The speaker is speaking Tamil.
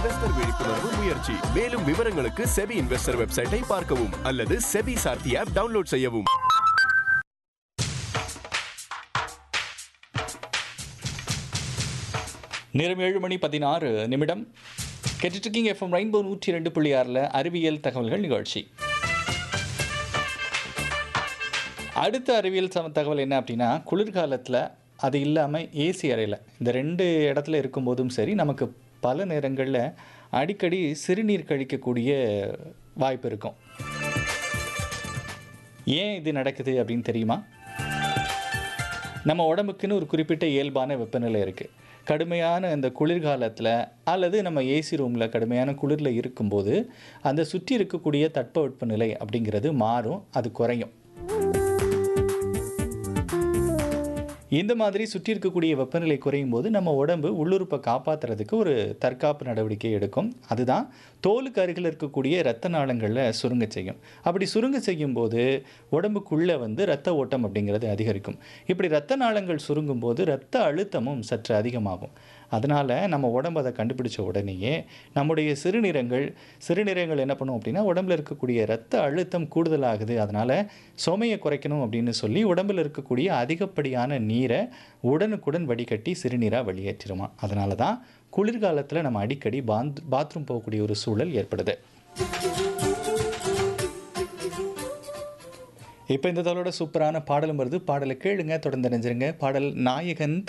இன்வெஸ்டர் விழிப்புணர்வு முயற்சி மேலும் விவரங்களுக்கு செபி இன்வெஸ்டர் வெப்சைட்டை பார்க்கவும் அல்லது செபி சார்த்தி ஆப் டவுன்லோட் செய்யவும் நேரம் ஏழு மணி பதினாறு நிமிடம் கேட்டுட்ருக்கீங்க எஃப்எம் ரெயின்போ நூற்றி ரெண்டு புள்ளி ஆறில் அறிவியல் தகவல்கள் நிகழ்ச்சி அடுத்த அறிவியல் சம தகவல் என்ன அப்படின்னா குளிர்காலத்தில் அது இல்லாமல் ஏசி அறையில் இந்த ரெண்டு இடத்துல இருக்கும்போதும் சரி நமக்கு பல நேரங்களில் அடிக்கடி சிறுநீர் கழிக்கக்கூடிய வாய்ப்பு இருக்கும் ஏன் இது நடக்குது அப்படின்னு தெரியுமா நம்ம உடம்புக்குன்னு ஒரு குறிப்பிட்ட இயல்பான வெப்பநிலை இருக்குது கடுமையான இந்த குளிர்காலத்தில் அல்லது நம்ம ஏசி ரூமில் கடுமையான குளிரில் இருக்கும்போது அந்த சுற்றி இருக்கக்கூடிய தட்பவெப்பநிலை அப்படிங்கிறது மாறும் அது குறையும் இந்த மாதிரி சுற்றி இருக்கக்கூடிய வெப்பநிலை குறையும் போது நம்ம உடம்பு உள்ளுறுப்பை காப்பாற்றுறதுக்கு ஒரு தற்காப்பு நடவடிக்கை எடுக்கும் அதுதான் தோலுக்கு அருகில் இருக்கக்கூடிய இரத்த நாளங்களில் சுருங்க செய்யும் அப்படி சுருங்க செய்யும் போது உடம்புக்குள்ளே வந்து இரத்த ஓட்டம் அப்படிங்கிறது அதிகரிக்கும் இப்படி இரத்த நாளங்கள் சுருங்கும் போது இரத்த அழுத்தமும் சற்று அதிகமாகும் அதனால் நம்ம உடம்பு அதை கண்டுபிடிச்ச உடனேயே நம்முடைய சிறுநீரங்கள் சிறுநீரகங்கள் என்ன பண்ணும் அப்படின்னா உடம்புல இருக்கக்கூடிய இரத்த அழுத்தம் கூடுதலாகுது அதனால் சுமையை குறைக்கணும் அப்படின்னு சொல்லி உடம்பில் இருக்கக்கூடிய அதிகப்படியான நீரை உடனுக்குடன் வடிகட்டி சிறுநீராக வெளியேற்றிடுமா அதனால தான் குளிர்காலத்தில் நம்ம அடிக்கடி பாந்த் பாத்ரூம் போகக்கூடிய ஒரு சூழல் ஏற்படுது இப்போ இந்த தகவலோட சூப்பரான பாடலும் வருது பாடலை கேளுங்க தொடர்ந்து நினைஞ்சிருங்க பாடல் நாயகன்